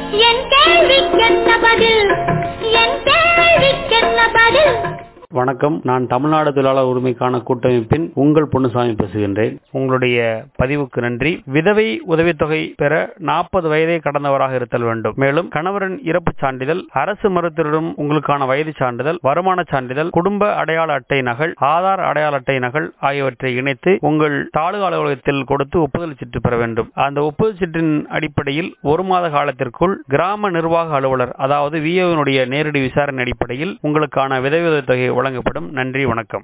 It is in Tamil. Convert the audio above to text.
என் கேள்விக்கென்ன பதில் என் கேள்விக்கென்ன பதில் வணக்கம் நான் தமிழ்நாடு தொழிலாளர் உரிமைக்கான கூட்டமைப்பின் உங்கள் பொன்னுசாமி பேசுகின்றேன் உங்களுடைய பதிவுக்கு நன்றி விதவை உதவித்தொகை பெற நாற்பது வயதை கடந்தவராக இருத்தல் வேண்டும் மேலும் கணவரின் இறப்பு சான்றிதழ் அரசு மருத்துவரிடம் உங்களுக்கான வயது சான்றிதழ் வருமான சான்றிதழ் குடும்ப அடையாள அட்டை நகல் ஆதார் அடையாள அட்டை நகல் ஆகியவற்றை இணைத்து உங்கள் தாலுகா அலுவலகத்தில் கொடுத்து ஒப்புதல் சீட்டு பெற வேண்டும் அந்த ஒப்புதல் சீட்டின் அடிப்படையில் ஒரு மாத காலத்திற்குள் கிராம நிர்வாக அலுவலர் அதாவது விஓவினுடைய நேரடி விசாரணை அடிப்படையில் உங்களுக்கான விதவை உதவித்தொகை வழங்கப்படும் நன்றி வணக்கம்